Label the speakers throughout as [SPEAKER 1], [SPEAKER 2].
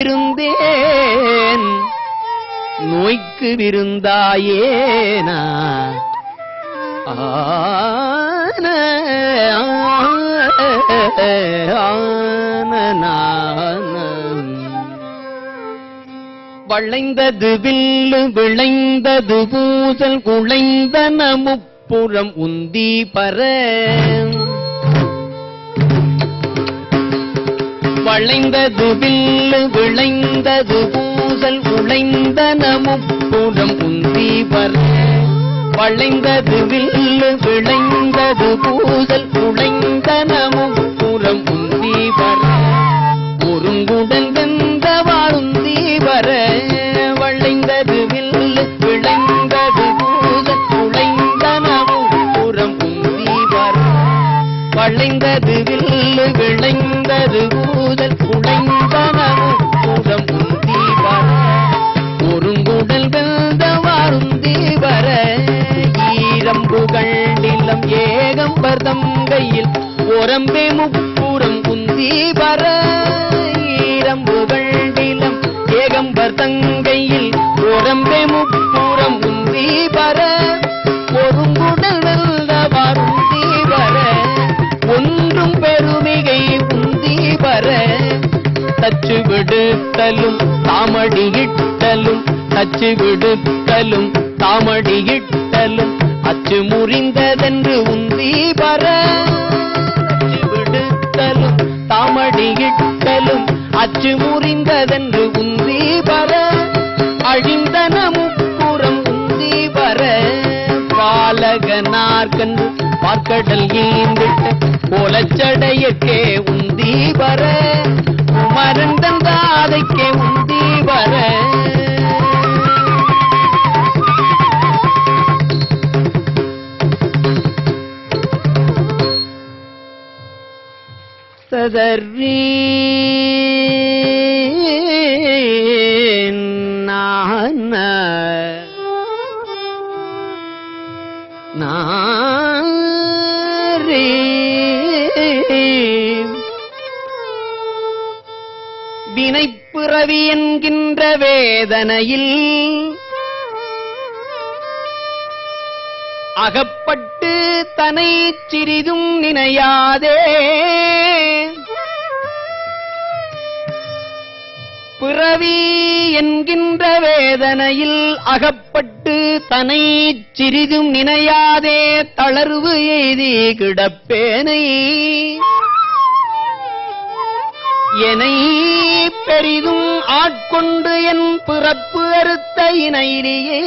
[SPEAKER 1] விருந்தேன் நோய்க்கு விருந்தாயேனா ஆன வளைந்தது வில்லு விளைந்தது பூசல் குளைந்தன முப்புறம் உந்தி பர வளைந்தது வில்லு விளைந்தது பூசல் உளைந்தன முப்புறம் உந்தி பர வளைந்தது வில்லு விளைந்தது பூசல் உளைந்தன முப்புறம் உந்தி பர ஒருங்குடன் வெந்த வாருந்தி வர வளைந்தது வில்லு விளைந்தது பூசல் உளைந்தன முப்புறம் உந்தி வர வளைந்தது வில்லு விளைந்தது ஊதல் குளைந்தனவும் புறம் உந்தி வர ஒருங்குடல் வெந்த வாருந்தி வர ஈரம்புகள் நிலம் ஏகம்பர் தங்கையில் ஒரம்பே முப்புறம் உந்தி வர ஈரம்புகள் நிலம் ஏகம்பர் தங்கையில் ஒரம்பே முப்புறம் உந்தி வர ஒருங்குடல் வெந்த வாருந்தி வர ஒன்றும் பெருமிகை உந்தி வர தச்சு விடுத்தலும் தாமடியிட்டலும் தச்சு விடுத்தலும் தாமடியிட்டலும் அச்சு முறிந்ததென்று உந்தி வர தச்சு விடுத்தலும் தாமடியிட்டலும் அச்சு முறிந்ததென்று உந்தி வர அழிந்தன முப்புறம் உந்தி வர பாலகனார்கன்று பார்க்கடல் ஈந்திட்ட கோலச்சடையற்கே உந்தி வர குமரன் தந்தாதைக்கே உந்தி வர சதர்ரீ நான நாரே வினைப்பிறவி என்கின்ற வேதனையில் அகப்பட்டு தனை சிறிதும் நினையாதே பிறவி என்கின்ற வேதனையில் அகப்பட்டு தனை சிறிதும் நினையாதே தளர்வு எய்தி கிடப்பேனை எனை பெரிதும் ஆட்கொண்டு என் பிறப்பு அறுத்த இணையிலேயே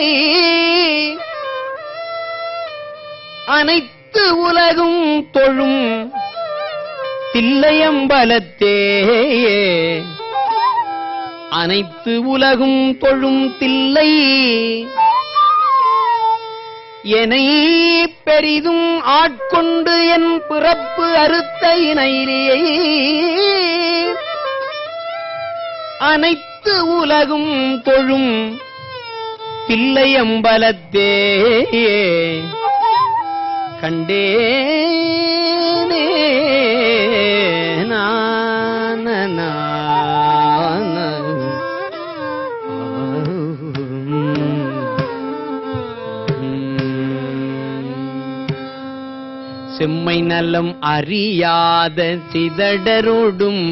[SPEAKER 1] அனைத்து உலகும் தொழும் தில்லையம்பலத்தே அனைத்து உலகும் தொழும் தில்லை எனை பெரிதும் ஆட்கொண்டு என் பிறப்பு அறுத்த இணையிலேயே அனைத்து உலகும் தொழும் தில்லையம்பலத்தே கண்டேனே நான நான. செம்மை நலம் அறியாத சிதடரோடும்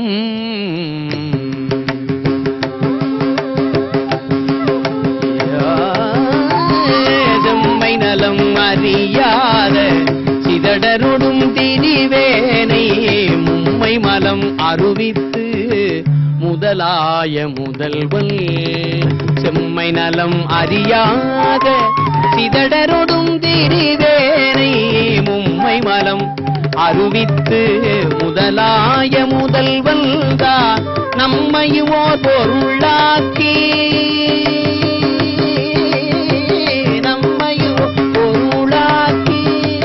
[SPEAKER 1] செம்மை நலம் அறியாத சிதடரொடும் திரிவேனை மும்மை மலம் அருவித்து முதலாய முதல்வன் செம்மை நலம் அறியாத சிதடரொடும் திரிவேனை மும்மை மலம் அருவித்து முதலாய முதல்வன் தான் நம்மையுமோ பொருளாக்கி நம்மையோ பொருளாக்கி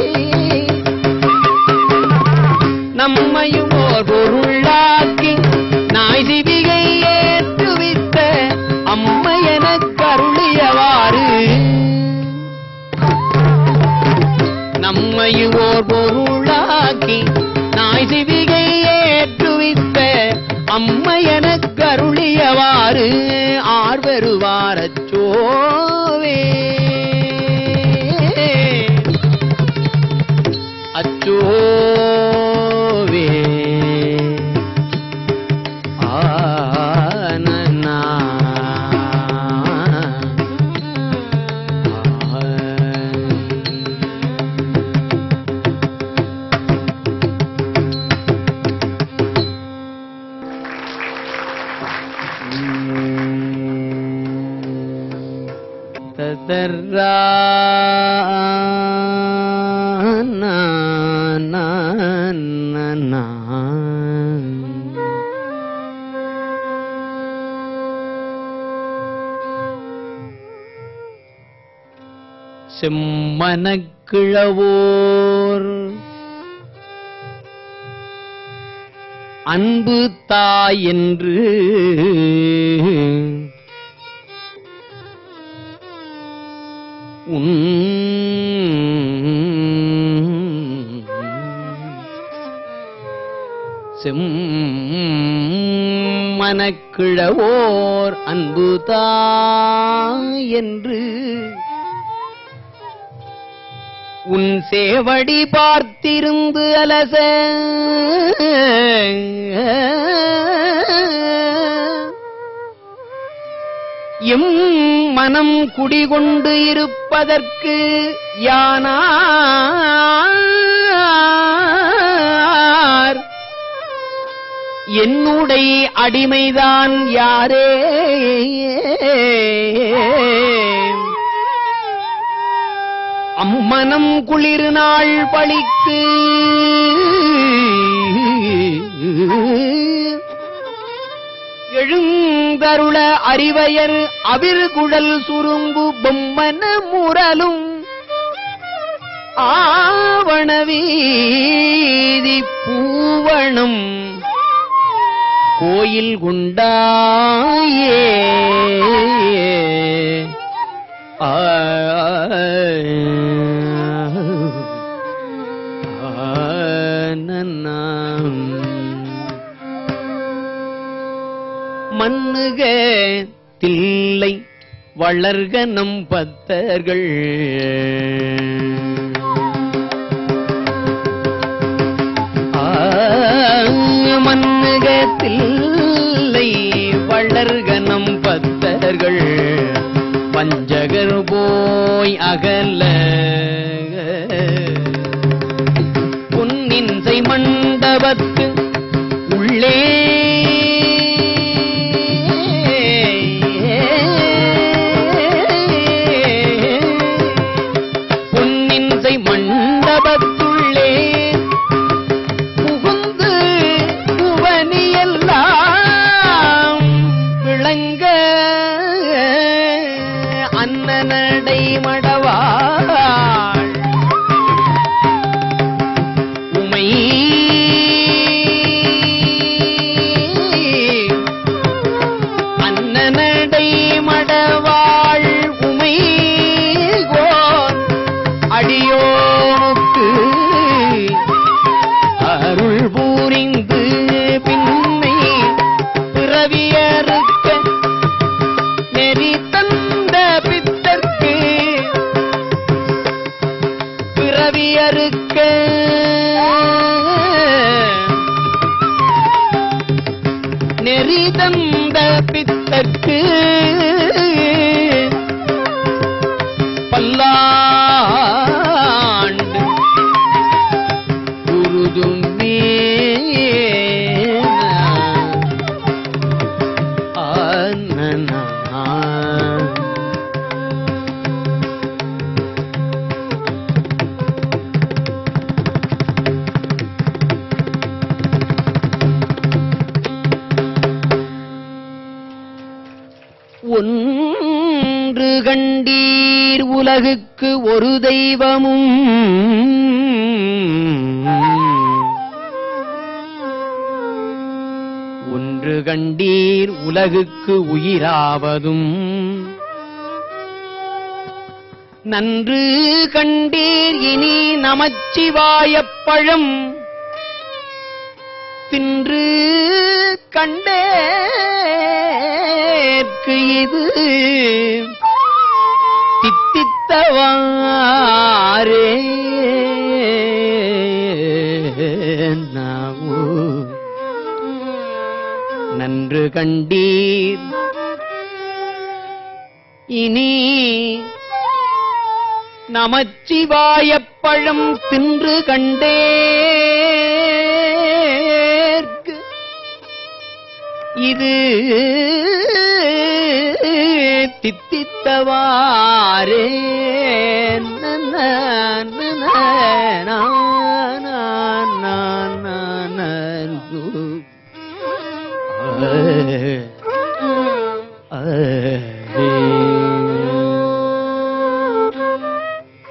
[SPEAKER 1] நம்மையும் ஓர் பொருளாக்கி நாய் சிவிகை ஏற்றுவித்த அம்மையன கருளியவாறு நம்மையும் ஓர் பொருளாக்கி நாய் சிவிகை ஏற்றுவித்த அம்மையன கருளிய அருளியவாறு ஆர்வருவார் அச்சோவே அச்சோவே ஆனனா ததர்ரா நா, நா, நா, நா. செம்மனக்கிழவோர் அன்பு தாய் என்று உன் செம்மனக்கிழவோர் அன்பு தாய் என்று உன் சேவடி பார்த்திருந்து அலச எம் மனம் குடிகொண்டு இருப்பதற்கு யானார் என்னுடைய அடிமைதான் யாரே அம்மனம் குளிர் நாள் பழிக்கு எழுந்தருள அறிவையர் அவிர்குழல் சுருங்கு பொம்மன முரலும் ஆவணவீதி பூவணம் கோயில் குண்டாயே ஆ ஆனனம். மண்ணுக தில்லை வளர்க நம் பத்தர்கள் மண்ணுக தில்லை வளர்க நம் பத்தர்கள் பஞ்சகர் போய் அகல பொன்னின்சை மண்டபத்து உள்ளே பொன்னின்சை மண்டபத்துள்ளே புகுந்து புவனியெல்லாம் விளங்க அன்னநடை மடவாள் உமை அன்னநடை மடவாள் உமை கோன் அடியோனுக்கு அருள் பூரிந்து பின்னை பிறவியறுக்க நெறி தந்த பித்தர்க்கு பிறவியறுக்க நெறி தந்த பித்தர்க்கு பல்லாண்டு உருதுமே ஆனனா ஒன்று கண்டீர் உலகுக்கு ஒரு தெய்வமும் ஒன்று கண்டீர் உலகுக்கு உயிராவதும் நன்று கண்டீர் இனி நமச்சிவாயப் பழம் தின்று கண்டே எனக்கு இது தித்தித்தவாரே நாவோ நன்று கண்டீர் இனி நமச்சிவாயப் பழம் தின்று கண்டேற்கு இது தித்தித்தவாரே நன, நன, நா, நா, நா, நா, நன்று. ஆ, ஆ.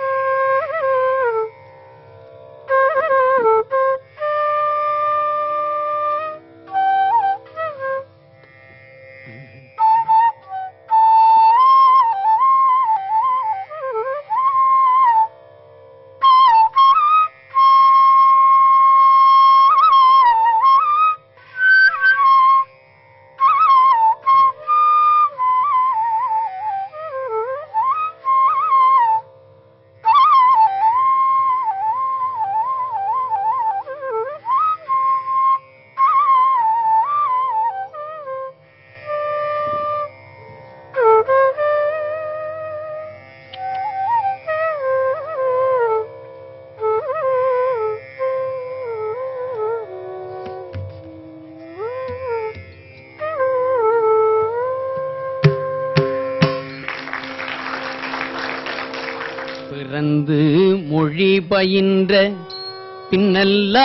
[SPEAKER 1] பிறந்து மொழி பயின்ற பின்னல்ல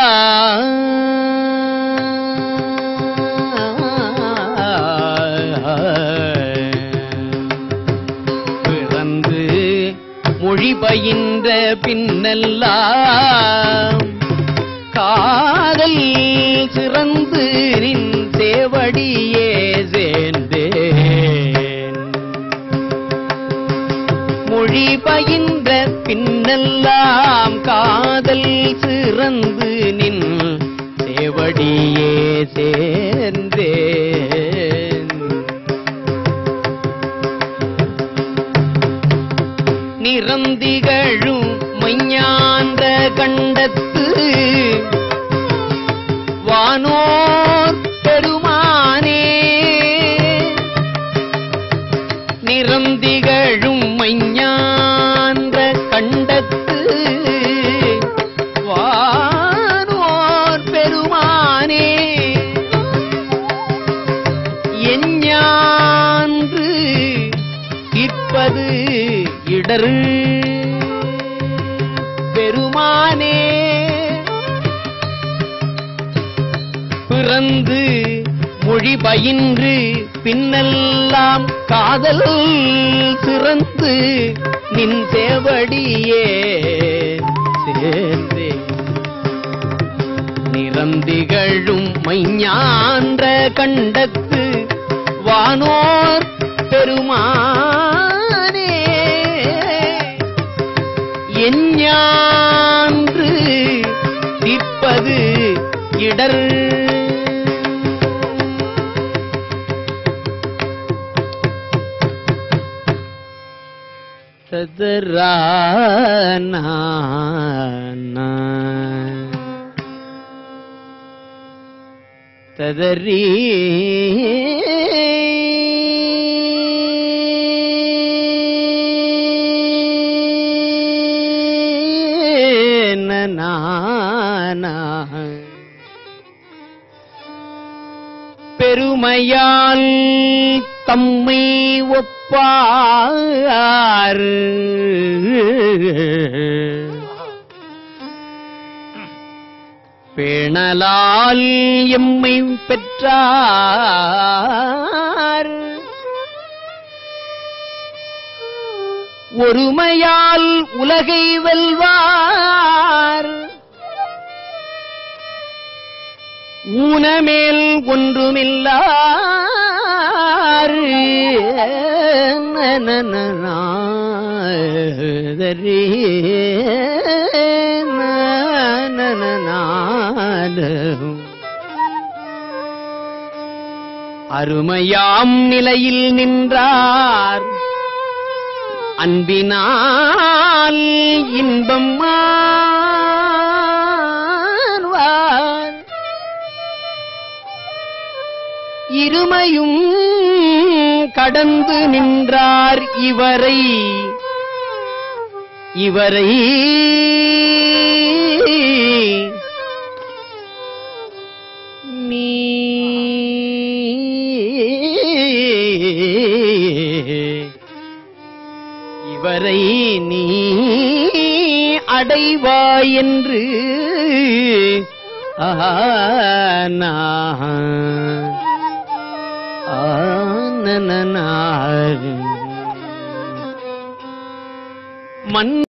[SPEAKER 1] பிறந்து மொழி பயின்ற பின்னெல்லாம் காதல் சிறந்து நின் சேவடியே சேர்ந்தேன் மொழி பயின்ற பின்னெல்லாம் காதல் சிறந்து நின் சேவடியே சேர்ந்தேன் நிறந்திகழும் மைஞான்ற கண்டத்து வானோர் பெருமானே நிறந்திகழும் மைஞான்ற கண்டத்து வானோர் பெருமானே எஞ்ஞான்று இற்பது இடர் பெருமானே பிறந்து மொழி பயின்று பின்னெல்லாம் காதல் சிறந்து நின் சேவடியே சேர்ந்தே நிறந்திகழும் மைஞான்ற கண்டத்து வானோர் பெருமானே எஞ்ஞான்று நிற்பது இடர் ததரானா ததறி நானா பெருமையால் தம்மை ஒப்பார் பேணலால் எம்மை பெற்றார் ஒருமையால் உலகை வெல்வார் ஊனமேல் ஒன்றுமில்லார் நனனனாதரே நனனனாதம். அருமையாம் நிலையில் நின்றார் அன்பினால் இன்பம் ஆழ்வார் இருமையும் கடந்து நின்றார் இவரை இவரை நீ இவரை நீ அடைவாய் என்று ஆனா ஆனனார் மண்